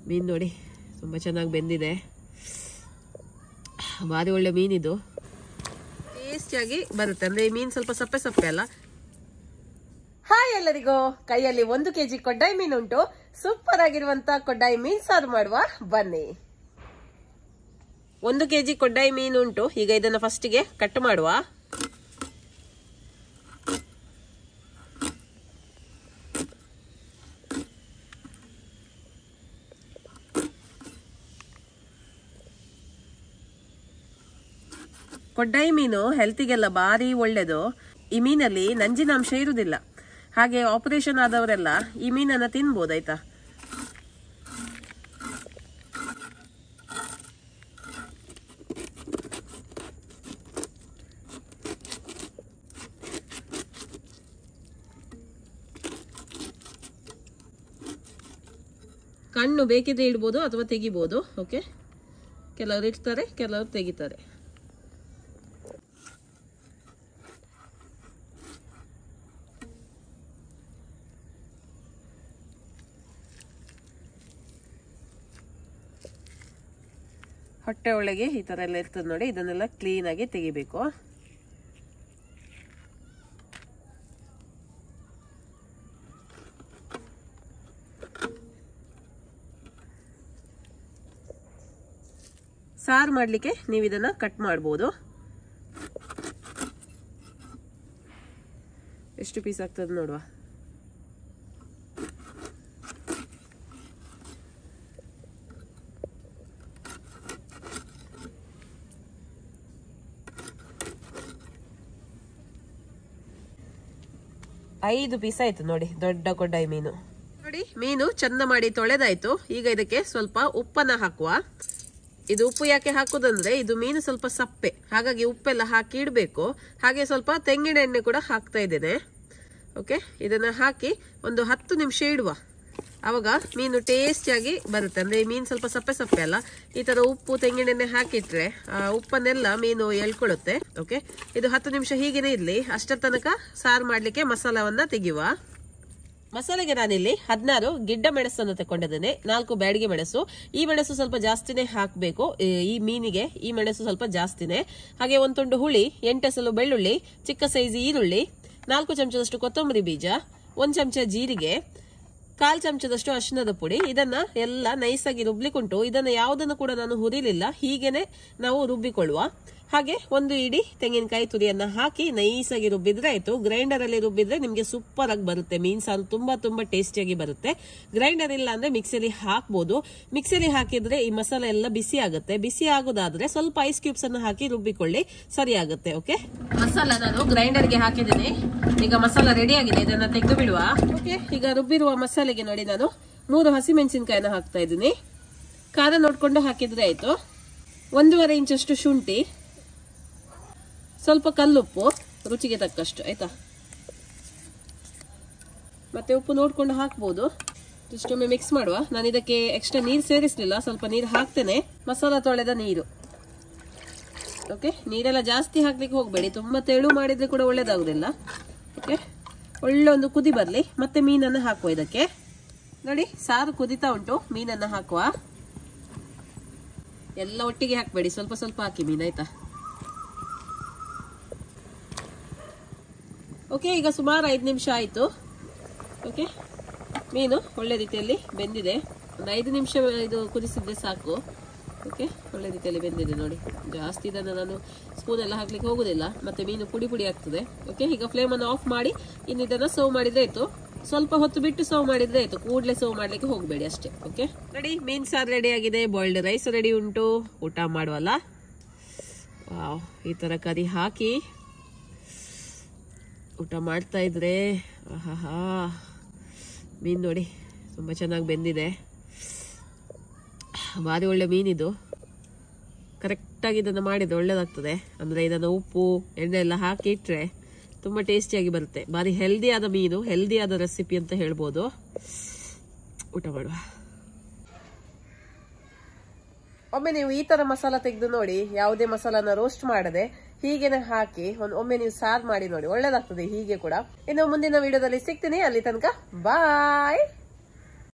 ಮೀನು ನೋಡಿ ತುಂಬ ಚೆನ್ನಾಗಿ ಬೆಂದಿದೆ ಭಾರಿ ಒಳ್ಳೆ ಮೀನಿದು ಟೇಸ್ಟಿಯಾಗಿ ಬರುತ್ತೆ ಅಂದ್ರೆ ಈ ಮೀನು ಸ್ವಲ್ಪ ಸಪ್ಪೆ ಸಪ್ಪೆ ಅಲ್ಲ ಹಾಯ್ ಎಲ್ಲರಿಗೂ ಕೈಯಲ್ಲಿ ಒಂದು ಕೆಜಿ ಕೊಡ್ಡಾಯಿ ಮೀನು ಉಂಟು ಸೂಪರ್ ಆಗಿರುವಂತ ಕೊಡ್ಡಾಯಿ ಮೀನ್ ಸಾರು ಮಾಡುವ ಬನ್ನಿ ಒಂದು ಕೆಜಿ ಕೊಡ್ಡಾಯಿ ಮೀನು ಉಂಟು ಈಗ ಇದನ್ನ ಫಸ್ಟಿಗೆ ಕಟ್ ಮಾಡುವ ಕೊಡ್ಡಾಯಿ ಮೀನು ಹೆಲ್ತಿಗೆಲ್ಲ ಭಾರಿ ಒಳ್ಳೆಯದು ಈ ಮೀನಲ್ಲಿ ನಂಜಿನಾಂಶ ಇರುವುದಿಲ್ಲ ಹಾಗೆ ಆಪರೇಷನ್ ಆದವರೆಲ್ಲ ಈ ಮೀನನ್ನ ತಿನ್ಬೋದು ಆಯ್ತಾ ಕಣ್ಣು ಬೇಕಿದ್ರೆ ಇಡ್ಬೋದು ಅಥವಾ ತೆಗಿಬೋದು ಓಕೆ ಕೆಲವರು ಇಡ್ತಾರೆ ಕೆಲವರು ತೆಗಿತಾರೆ ಹೊಟ್ಟೆ ಒಳಗೆ ಈ ಥರ ಎಲ್ಲ ಇರ್ತದೆ ನೋಡಿ ಇದನ್ನೆಲ್ಲ ಕ್ಲೀನಾಗಿ ತೆಗಿಬೇಕು ಸಾರು ಮಾಡಲಿಕ್ಕೆ ನೀವು ಇದನ್ನ ಕಟ್ ಮಾಡ್ಬೋದು ಎಷ್ಟು ಪೀಸ್ ಆಗ್ತದೆ ನೋಡುವ ಐದು ಪೀಸ್ ಆಯ್ತು ನೋಡಿ ದೊಡ್ಡ ಕೊಡ್ಡಾಯಿ ಮೀನು ನೋಡಿ ಮೀನು ಚಂದ ಮಾಡಿ ತೊಳೆದಾಯ್ತು ಈಗ ಇದಕ್ಕೆ ಸ್ವಲ್ಪ ಉಪ್ಪನ್ನ ಹಾಕುವ ಇದು ಉಪ್ಪು ಯಾಕೆ ಹಾಕುದಂದ್ರೆ ಇದು ಮೀನು ಸ್ವಲ್ಪ ಸಪ್ಪೆ ಹಾಗಾಗಿ ಉಪ್ಪೆಲ್ಲ ಹಾಕಿ ಇಡಬೇಕು ಹಾಗೆ ಸ್ವಲ್ಪ ತೆಂಗಿನ ಎಣ್ಣೆ ಕೂಡ ಹಾಕ್ತಾ ಇದ್ದೇನೆ ಓಕೆ ಇದನ್ನ ಹಾಕಿ ಒಂದು ಹತ್ತು ನಿಮಿಷ ಇಡುವ ಆವಾಗ ಮೀನು ಟೇಸ್ಟಿಯಾಗಿ ಬರುತ್ತೆ ಅಂದ್ರೆ ಈ ಮೀನು ಸ್ವಲ್ಪ ಸಪ್ಪೆ ಸಪ್ಪೆ ಅಲ್ಲ ಈ ತರ ಉಪ್ಪು ತೆಂಗಿನೆಣ್ಣೆ ಹಾಕಿಟ್ರೆ ಆ ಉಪ್ಪನ್ನೆಲ್ಲ ಮೀನು ಎಳ್ಕೊಳ್ಳುತ್ತೆ ಓಕೆ ಇದು ಹತ್ತು ನಿಮಿಷ ಹೀಗೇನೆ ಇರ್ಲಿ ಅಷ್ಟರ ತನಕ ಸಾರು ಮಾಡ್ಲಿಕ್ಕೆ ಮಸಾಲವನ್ನ ತೆಗೆಯುವ ಮಸಾಲೆಗೆ ನಾನಿಲ್ಲಿ ಹದಿನಾರು ಗಿಡ್ಡ ಮೆಣಸನ್ನು ತಗೊಂಡಿದ್ದೇನೆ ನಾಲ್ಕು ಬ್ಯಾಡಿಗೆ ಮೆಣಸು ಈ ಮೆಣಸು ಸ್ವಲ್ಪ ಜಾಸ್ತಿನೇ ಹಾಕಬೇಕು ಈ ಮೀನಿಗೆ ಈ ಮೆಣಸು ಸ್ವಲ್ಪ ಜಾಸ್ತಿನೇ ಹಾಗೆ ಒಂದು ತುಂಡು ಹುಳಿ ಎಂಟೆಸಲು ಬೆಳ್ಳುಳ್ಳಿ ಚಿಕ್ಕ ಸೈಜ್ ಈರುಳ್ಳಿ ನಾಲ್ಕು ಚಮಚದಷ್ಟು ಕೊತ್ತಂಬರಿ ಬೀಜ ಒಂದು ಚಮಚ ಜೀರಿಗೆ ಕಾಲ್ ಚಮಚದಷ್ಟು ಅರಿಶಿನದ ಪುಡಿ ಇದನ್ನ ಎಲ್ಲ ನೈಸಾಗಿ ರುಬ್ಲಿಕ್ಕುಂಟು ಇದನ್ನ ಯಾವುದನ್ನು ಕೂಡ ನಾನು ಹುರಿಲಿಲ್ಲ ಹೀಗೇನೆ ನಾವು ರುಬ್ಬಿಕೊಳ್ಳುವ ಹಾಗೆ ಒಂದು ಇಡಿ ತೆಂಗಿನಕಾಯಿ ತುರಿಯನ್ನ ಹಾಕಿ ನೈಸಾಗಿ ರುಬ್ಬಿದ್ರೆ ಆಯ್ತು ಗ್ರೈಂಡರ್ ಅಲ್ಲಿ ರುಬ್ಬಿದ್ರೆ ನಿಮ್ಗೆ ಸೂಪರ್ ಆಗಿ ಬರುತ್ತೆ ಮೀನ್ ಸಾರು ತುಂಬಾ ತುಂಬಾ ಟೇಸ್ಟಿಯಾಗಿ ಬರುತ್ತೆ ಗ್ರೈಂಡರ್ ಇಲ್ಲ ಅಂದ್ರೆ ಮಿಕ್ಸಿಲಿ ಹಾಕ್ಬೋದು ಮಿಕ್ಸಿಲಿ ಹಾಕಿದ್ರೆ ಈ ಮಸಾಲೆ ಎಲ್ಲ ಬಿಸಿ ಆಗುತ್ತೆ ಬಿಸಿ ಆಗೋದಾದ್ರೆ ಸ್ವಲ್ಪ ಐಸ್ ಕ್ಯೂಬ್ಸ್ ಅನ್ನು ಹಾಕಿ ರುಬ್ಬಿಕೊಳ್ಳಿ ಸರಿ ಆಗುತ್ತೆ ಓಕೆ ಮಸಾಲ ನಾನು ಗ್ರೈಂಡರ್ಗೆ ಹಾಕಿದ್ದೀನಿ ಈಗ ಮಸಾಲ ರೆಡಿ ಆಗಿದೆ ಇದನ್ನ ತೆಗೆದು ಬಿಡುವ ಓಕೆ ಈಗ ರುಬ್ಬಿರುವ ಮಸಾಲೆಗೆ ನೋಡಿ ನಾನು ಮೂರು ಹಸಿಮೆಣಸಿನಕಾಯಿನ ಹಾಕ್ತಾ ಇದ್ದೀನಿ ಖಾರ ನೋಡ್ಕೊಂಡು ಹಾಕಿದ್ರೆ ಆಯ್ತು ಒಂದೂವರೆ ಇಂಚಷ್ಟು ಶುಂಠಿ ಸ್ವಲ್ಪ ಕಲ್ಲುಪ್ಪು ರುಚಿಗೆ ತಕ್ಕಷ್ಟು ಆಯ್ತಾ ಮತ್ತೆ ಉಪ್ಪು ನೋಡ್ಕೊಂಡು ಹಾಕ್ಬೋದು ಇಷ್ಟೊಮ್ಮೆ ಮಿಕ್ಸ್ ಮಾಡುವ ನಾನು ಇದಕ್ಕೆ ಎಕ್ಸ್ಟ್ರಾ ನೀರು ಸೇರಿಸಲಿಲ್ಲ ಸ್ವಲ್ಪ ನೀರು ಹಾಕ್ತೇನೆ ಮಸಾಲ ತೊಳೆದ ನೀರು ಓಕೆ ನೀರೆಲ್ಲ ಜಾಸ್ತಿ ಹಾಕ್ಲಿಕ್ಕೆ ಹೋಗಬೇಡಿ ತುಂಬ ತೆಳು ಮಾಡಿದ್ರೆ ಕೂಡ ಒಳ್ಳೇದಾಗುದಿಲ್ಲ ಓಕೆ ಒಳ್ಳೆ ಒಂದು ಕುದಿ ಬರಲಿ ಮತ್ತೆ ಮೀನನ್ನು ಹಾಕುವ ಇದಕ್ಕೆ ನೋಡಿ ಸಾರು ಕುದಿತಾ ಉಂಟು ಮೀನನ್ನು ಹಾಕುವ ಎಲ್ಲ ಒಟ್ಟಿಗೆ ಹಾಕಬೇಡಿ ಸ್ವಲ್ಪ ಸ್ವಲ್ಪ ಹಾಕಿ ಮೀನು ಆಯ್ತಾ ಓಕೆ ಈಗ ಸುಮಾರು ಐದು ನಿಮಿಷ ಆಯಿತು ಓಕೆ ಮೀನು ಒಳ್ಳೆ ರೀತಿಯಲ್ಲಿ ಬೆಂದಿದೆ ಒಂದು ಐದು ನಿಮಿಷ ಇದು ಕುದಿಸಿದ್ರೆ ಸಾಕು ಓಕೆ ಒಳ್ಳೆ ರೀತಿಯಲ್ಲಿ ಬೆಂದಿದೆ ನೋಡಿ ಜಾಸ್ತಿ ಇದನ್ನು ನಾನು ಸ್ಪೂನ್ ಎಲ್ಲ ಹಾಕ್ಲಿಕ್ಕೆ ಹೋಗುದಿಲ್ಲ ಮತ್ತೆ ಮೀನು ಪುಡಿ ಪುಡಿ ಆಗ್ತದೆ ಓಕೆ ಈಗ ಫ್ಲೇಮನ್ನು ಆಫ್ ಮಾಡಿ ಇನ್ನು ಇದನ್ನು ಸರ್ವ್ ಮಾಡಿದ್ರೆ ಆಯ್ತು ಸ್ವಲ್ಪ ಹೊತ್ತು ಬಿಟ್ಟು ಸರ್ವ್ ಮಾಡಿದ್ರೆ ಆಯ್ತು ಕೂಡಲೇ ಸರ್ವ್ ಮಾಡ್ಲಿಕ್ಕೆ ಹೋಗಬೇಡಿ ಅಷ್ಟೇ ಓಕೆ ರೆಡಿ ಮೀನ್ ಸಾರು ರೆಡಿ ಆಗಿದೆ ಬಾಯ್ಲ್ಡ್ ರೈಸ್ ರೆಡಿ ಉಂಟು ಊಟ ಮಾಡುವಲ್ಲ ವಾವ್ ಈ ತರ ಕರಿ ಹಾಕಿ ಊಟ ಮಾಡ್ತಾ ಇದ್ರೆ ಆಹಾ ಮೀನು ನೋಡಿ ತುಂಬ ಚೆನ್ನಾಗಿ ಬೆಂದಿದೆ ಭಾರಿ ಒಳ್ಳೆ ಮೀನಿದು ಕರೆಕ್ಟಾಗಿ ಇದನ್ನು ಮಾಡಿದ್ರೆ ಒಳ್ಳೇದಾಗ್ತದೆ ಅಂದರೆ ಇದನ್ನು ಉಪ್ಪು ಎಣ್ಣೆ ಎಲ್ಲ ಹಾಕಿ ಇಟ್ಟರೆ ತುಂಬ ಟೇಸ್ಟಿಯಾಗಿ ಬರುತ್ತೆ ಭಾರಿ ಹೆಲ್ದಿಯಾದ ಮೀನು ಹೆಲ್ದಿಯಾದ ರೆಸಿಪಿ ಅಂತ ಹೇಳ್ಬೋದು ಊಟ ಮಾಡುವ ಒಮ್ಮೆ ನೀವು ಈ ತರ ಮಸಾಲ ತೆಗೆದು ನೋಡಿ ಯಾವುದೇ ಮಸಾಲಾನ ರೋಸ್ಟ್ ಮಾಡದೆ ಹೀಗೇನೆ ಹಾಕಿ ಒಂದು ಒಮ್ಮೆ ನೀವು ಸಾರ್ ಮಾಡಿ ನೋಡಿ ಒಳ್ಳೇದಾಗ್ತದೆ ಹೀಗೆ ಕೂಡ ಇನ್ನು ಮುಂದಿನ ವಿಡಿಯೋದಲ್ಲಿ ಸಿಗ್ತೀನಿ ಅಲ್ಲಿ ತನಕ ಬಾಯ್